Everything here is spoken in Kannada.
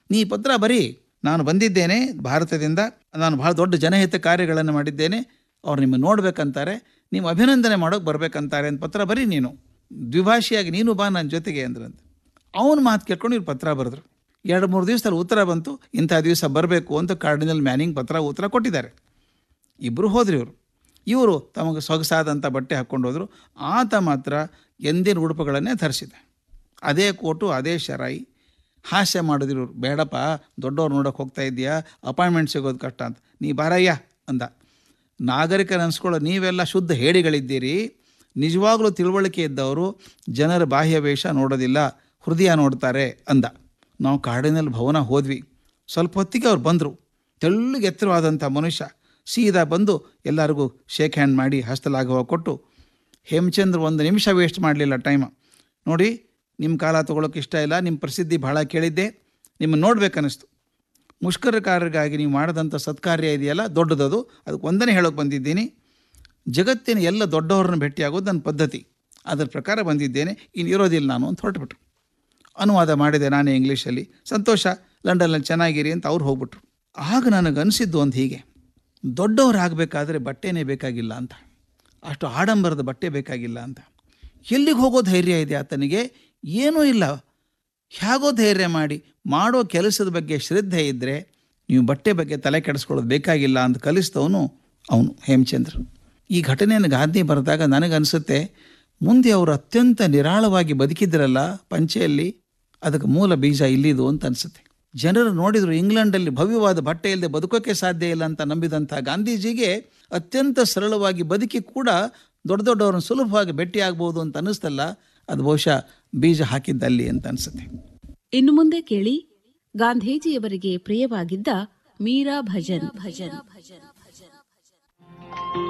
ನೀ ಈ ಪತ್ರ ಬರೀ ನಾನು ಬಂದಿದ್ದೇನೆ ಭಾರತದಿಂದ ನಾನು ಬಹಳ ದೊಡ್ಡ ಜನಹಿತ ಕಾರ್ಯಗಳನ್ನು ಮಾಡಿದ್ದೇನೆ ಅವ್ರು ನಿಮ್ಮ ನೋಡ್ಬೇಕಂತಾರೆ ನೀವು ಅಭಿನಂದನೆ ಮಾಡೋಕೆ ಬರ್ಬೇಕಂತಾರೆ ಅಂತ ಪತ್ರ ಬರೀ ನೀನು ದ್ವಿಭಾಷಿಯಾಗಿ ನೀನು ಬಾ ನನ್ನ ಜೊತೆಗೆ ಅಂದ್ರಂತೆ ಅವನ ಮಾತು ಕೇಳ್ಕೊಂಡು ಇವ್ರು ಪತ್ರ ಬರೆದ್ರು ಎರಡು ಮೂರು ದಿವಸದಲ್ಲಿ ಉತ್ತರ ಬಂತು ಇಂಥ ದಿವಸ ಬರಬೇಕು ಅಂತ ಕಾರ್ಡಿನಲ್ ಮ್ಯಾನಿಂಗ್ ಪತ್ರ ಉತ್ತರ ಕೊಟ್ಟಿದ್ದಾರೆ ಇಬ್ಬರು ಹೋದ್ರಿ ಇವರು ಇವರು ತಮಗೆ ಸೊಗಸಾದಂಥ ಬಟ್ಟೆ ಹಾಕ್ಕೊಂಡು ಹೋದರು ಆತ ಮಾತ್ರ ಎಂದಿನ ಉಡುಪುಗಳನ್ನೇ ಧರಿಸಿದ ಅದೇ ಕೋಟು ಅದೇ ಶರಾಯಿ ಹಾಸ್ಯ ಮಾಡಿದ್ರು ಇವ್ರು ಬೇಡಪ್ಪ ದೊಡ್ಡವ್ರು ನೋಡೋಕೆ ಹೋಗ್ತಾ ಇದೆಯಾ ಅಪಾಯಿಂಟ್ಮೆಂಟ್ ಸಿಗೋದು ಕಷ್ಟ ಅಂತ ನೀ ಬಾರಯ್ಯ ಅಂದ ನಾಗರಿಕರು ಅನ್ಸ್ಕೊಳ್ಳೋ ನೀವೆಲ್ಲ ಶುದ್ಧ ಹೇಡಿಗಳಿದ್ದೀರಿ ನಿಜವಾಗ್ಲೂ ತಿಳುವಳಿಕೆ ಇದ್ದವರು ಜನರ ಬಾಹ್ಯ ವೇಷ ನೋಡೋದಿಲ್ಲ ಹೃದಯ ನೋಡ್ತಾರೆ ಅಂದ ನಾವು ಕಾಡಿನಲ್ಲಿ ಭವನ ಹೋದ್ವಿ ಸ್ವಲ್ಪ ಹೊತ್ತಿಗೆ ಅವ್ರು ಬಂದರು ತೆಳ್ಳಗೆ ಎತ್ತರವಾದಂಥ ಮನುಷ್ಯ ಸೀದಾ ಬಂದು ಎಲ್ಲರಿಗೂ ಶೇಕ್ ಹ್ಯಾಂಡ್ ಮಾಡಿ ಹಸ್ತಲಾಘವ ಕೊಟ್ಟು ಹೇಮಚಂದ್ರ ಒಂದು ನಿಮಿಷ ವೇಸ್ಟ್ ಮಾಡಲಿಲ್ಲ ಟೈಮ ನೋಡಿ ನಿಮ್ಮ ಕಾಲ ತೊಗೊಳಕ್ಕೆ ಇಷ್ಟ ಇಲ್ಲ ನಿಮ್ಮ ಪ್ರಸಿದ್ಧಿ ಭಾಳ ಕೇಳಿದ್ದೆ ನಿಮ್ಮನ್ನು ನೋಡ್ಬೇಕನ್ನಿಸ್ತು ಮುಷ್ಕರಕಾರರಿಗಾಗಿ ನೀವು ಮಾಡಿದಂಥ ಸತ್ಕಾರ್ಯ ಇದೆಯಲ್ಲ ದೊಡ್ಡದದು ಅದಕ್ಕೆ ಒಂದನೇ ಹೇಳೋಕೆ ಬಂದಿದ್ದೀನಿ ಜಗತ್ತಿನ ಎಲ್ಲ ದೊಡ್ಡವ್ರನ್ನ ಭೇಟಿಯಾಗೋದು ನನ್ನ ಪದ್ಧತಿ ಅದರ ಪ್ರಕಾರ ಬಂದಿದ್ದೇನೆ ಇನ್ನು ಇರೋದಿಲ್ಲ ನಾನು ಅಂತ ಹೊರಟುಬಿಟ್ರು ಅನುವಾದ ಮಾಡಿದೆ ನಾನೇ ಇಂಗ್ಲೀಷಲ್ಲಿ ಸಂತೋಷ ಲಂಡನ್ನಲ್ಲಿ ಚೆನ್ನಾಗಿರಿ ಅಂತ ಅವ್ರು ಹೋಗ್ಬಿಟ್ರು ಆಗ ನನಗೆ ಅನಿಸಿದ್ದು ಒಂದು ಹೀಗೆ ದೊಡ್ಡವರಾಗಬೇಕಾದ್ರೆ ಬಟ್ಟೆನೇ ಬೇಕಾಗಿಲ್ಲ ಅಂತ ಅಷ್ಟು ಆಡಂಬರದ ಬಟ್ಟೆ ಬೇಕಾಗಿಲ್ಲ ಅಂತ ಎಲ್ಲಿಗೆ ಹೋಗೋ ಧೈರ್ಯ ಇದೆ ಆತನಿಗೆ ಏನೂ ಇಲ್ಲ ಹೇಗೋ ಧೈರ್ಯ ಮಾಡಿ ಮಾಡೋ ಕೆಲಸದ ಬಗ್ಗೆ ಶ್ರದ್ಧೆ ಇದ್ದರೆ ನೀವು ಬಟ್ಟೆ ಬಗ್ಗೆ ತಲೆ ಕೆಡಿಸ್ಕೊಳ್ಳೋದು ಬೇಕಾಗಿಲ್ಲ ಅಂತ ಕಲಿಸಿದವನು ಅವನು ಹೇಮಚಂದ್ರ ಈ ಘಟನೆಯನ್ನು ಗಾಂಧಿ ಬರೆದಾಗ ನನಗನ್ಸುತ್ತೆ ಮುಂದೆ ಅವರು ಅತ್ಯಂತ ನಿರಾಳವಾಗಿ ಬದುಕಿದ್ರಲ್ಲ ಪಂಚೆಯಲ್ಲಿ ಅದಕ್ಕೆ ಮೂಲ ಬೀಜ ಇಲ್ಲಿದು ಅಂತ ಅನಿಸುತ್ತೆ ಜನರು ನೋಡಿದ್ರು ಇಂಗ್ಲೆಂಡಲ್ಲಿ ಭವ್ಯವಾದ ಬಟ್ಟೆ ಇಲ್ಲದೆ ಬದುಕೋಕೆ ಸಾಧ್ಯ ಇಲ್ಲ ಅಂತ ನಂಬಿದಂಥ ಗಾಂಧೀಜಿಗೆ ಅತ್ಯಂತ ಸರಳವಾಗಿ ಬದುಕಿ ಕೂಡ ದೊಡ್ಡ ದೊಡ್ಡವ್ರನ್ನ ಸುಲಭವಾಗಿ ಭೇಟಿಯಾಗ್ಬೋದು ಅಂತ ಅನ್ನಿಸ್ತಲ್ಲ ಅದು ಬಹುಶಃ ಬೀಜ ಹಾಕಿದ್ದಲ್ಲಿ ಅಂತ ಅನಿಸುತ್ತೆ ಇನ್ನು ಮುಂದೆ ಕೇಳಿ ಗಾಂಧೀಜಿಯವರಿಗೆ ಪ್ರಿಯವಾಗಿದ್ದ ಮೀರಾ ಭಜನ್ ಭಜನ್ ಭಜನ್